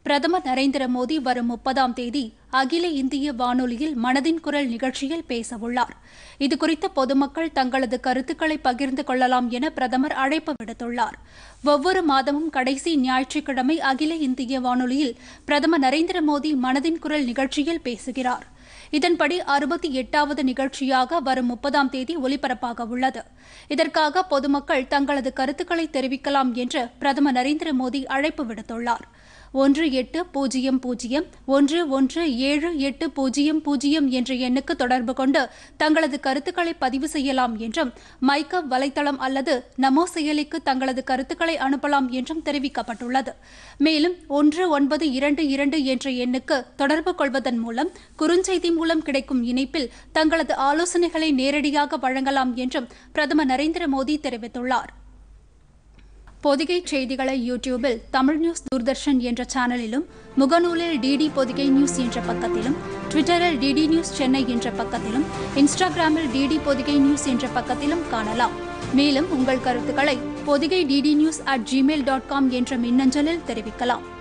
பிரதமர் நரேந்திர மோடி வரும் முப்பதாம் தேதி அகில இந்திய வானொலியில் மனதின் குரல் நிகழ்ச்சியில் பேசவுள்ளார் இதுகுறித்து பொதுமக்கள் தங்களது கருத்துக்களை பகிர்ந்து கொள்ளலாம் என பிரதமர் அழைப்பு விடுத்துள்ளார் ஒவ்வொரு மாதமும் கடைசி ஞாயிற்றுக்கிழமை அகில இந்திய வானொலியில் பிரதமர் நரேந்திர மோடி மனதின் குரல் நிகழ்ச்சியில் பேசுகிறார் இதன்படி அறுபத்தி எட்டாவது நிகழ்ச்சியாக வரும் முப்பதாம் தேதி ஒலிபரப்பாக உள்ளது இதற்காக பொதுமக்கள் தங்களது கருத்துக்களை தெரிவிக்கலாம் என்று பிரதமர் நரேந்திர மோடி அழைப்பு விடுத்துள்ளார் ஒன்று எட்டு பூஜ்ஜியம் பூஜ்ஜியம் ஒன்று ஒன்று ஏழு எட்டு பூஜ்ஜியம் பூஜ்ஜியம் என்ற எண்ணுக்கு தொடர்பு கொண்டு தங்களது கருத்துக்களை பதிவு செய்யலாம் என்றும் மைக்கப் வலைதளம் அல்லது நமோ செயலிக்கு தங்களது கருத்துக்களை அனுப்பலாம் என்றும் தெரிவிக்கப்பட்டுள்ளது மேலும் ஒன்று ஒன்பது இரண்டு இரண்டு என்ற எண்ணுக்கு தொடர்பு கொள்வதன் மூலம் குறுஞ்செய்தி மூலம் கிடைக்கும் இணைப்பில் தங்களது ஆலோசனைகளை நேரடியாக வழங்கலாம் என்றும் பிரதமர் நரேந்திர மோடி தெரிவித்துள்ளார் பொதிகை செய்திகளை யூடியூபில் தமிழ் நியூஸ் தூர்தர்ஷன் என்ற சேனலிலும் முகநூலில் டிடி பொதிகை நியூஸ் என்ற பக்கத்திலும் ட்விட்டரில் டிடி நியூஸ் சென்னை என்ற பக்கத்திலும் இன்ஸ்டாகிராமில் டிடி பொதிகை நியூஸ் என்ற பக்கத்திலும் காணலாம் மேலும் உங்கள் கருத்துக்களை Podhigai DD news at Gmail dot com என்ற மின்னஞ்சலில் தெரிவிக்கலாம்